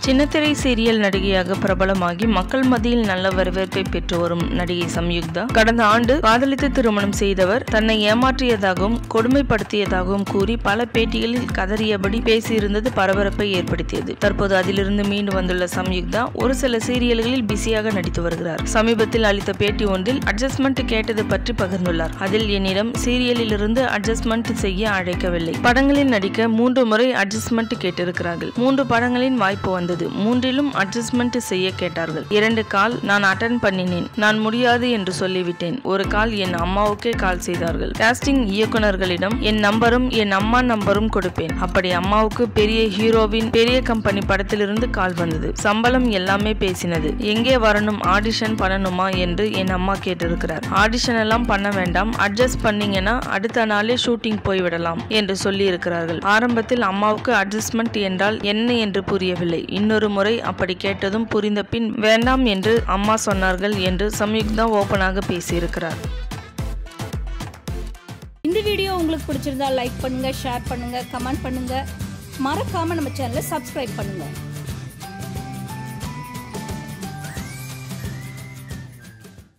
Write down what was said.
சின்னத்திரை சீரியல் நடிகையாக பிரபலமாகி மக்கள் மத்தியில் நல்ல வரவேற்பை பெற்று வரும் நடிகை சம்யுக்தா கடந்த ஆண்டு காதலித்து திருமணம் செய்தவர் தன்னை ஏமாற்றியதாகவும் கொடுமைப்படுத்தியதாகவும் கூறி பல பேட்டிகளில் கதறியபடி பேசியிருந்தது பரபரப்பை ஏற்படுத்தியது தற்போது அதிலிருந்து மீண்டு வந்துள்ள சம்யுக்தா ஒரு சில சீரியல்களில் பிஸியாக நடித்து வருகிறார் சமீபத்தில் அளித்த பேட்டி ஒன்றில் அட்ஜஸ்ட்மெண்ட் கேட்டது பற்றி பகிர்ந்துள்ளார் அதில் என்னிடம் சீரியலில் இருந்து அட்ஜஸ்ட்மெண்ட் செய்ய அழைக்கவில்லை படங்களில் நடிக்க மூன்று முறை அட்ஜஸ்ட்மெண்ட் கேட்டிருக்கிறார்கள் மூன்று படங்களின் வாய்ப்பு வந்தது மூன்றிலும் அட்ஜஸ்ட்மெண்ட் செய்ய கேட்டார்கள் இரண்டு கால் நான் அட்டன் பண்ணினேன் நான் முடியாது என்று சொல்லிவிட்டேன் ஒரு கால் என் அம்மாவுக்கே கால் செய்தார்கள் காஸ்டிங் இயக்குனர்களிடம் என் நம்பரும் என் அம்மா நம்பரும் கொடுப்பேன் அப்படி அம்மாவுக்கு பெரிய ஹீரோவின் பெரிய கம்பெனி படத்திலிருந்து கால் வந்தது சம்பளம் எல்லாமே பேசினது எங்கே வரணும் ஆடிஷன் பண்ணணுமா என்று என் அம்மா கேட்டிருக்கிறார் ஆடிஷன் எல்லாம் பண்ண வேண்டாம் அட்ஜஸ்ட் பண்ணீங்கன்னா அடுத்த நாளே ஷூட்டிங் போய்விடலாம் என்று சொல்லி இருக்கிறார்கள் ஆரம்பத்தில் அம்மாவுக்கு அட்ஜஸ்ட்மெண்ட் என்றால் என்ன என்று புரியவில்லை இன்னொரு முறை அப்படி கேட்டதும் புரிந்த பின் வேண்டாம் என்று அம்மா சொன்னார்கள் என்று சம்யுக்தா ஓபனாக பேசியிருக்கிறார் இந்த வீடியோ உங்களுக்கு பிடிச்சிருந்தா லைக் பண்ணுங்க ஷேர் பண்ணுங்க கமெண்ட் பண்ணுங்க மறக்காம நம்ம சேனலை சப்ஸ்கிரைப் பண்ணுங்க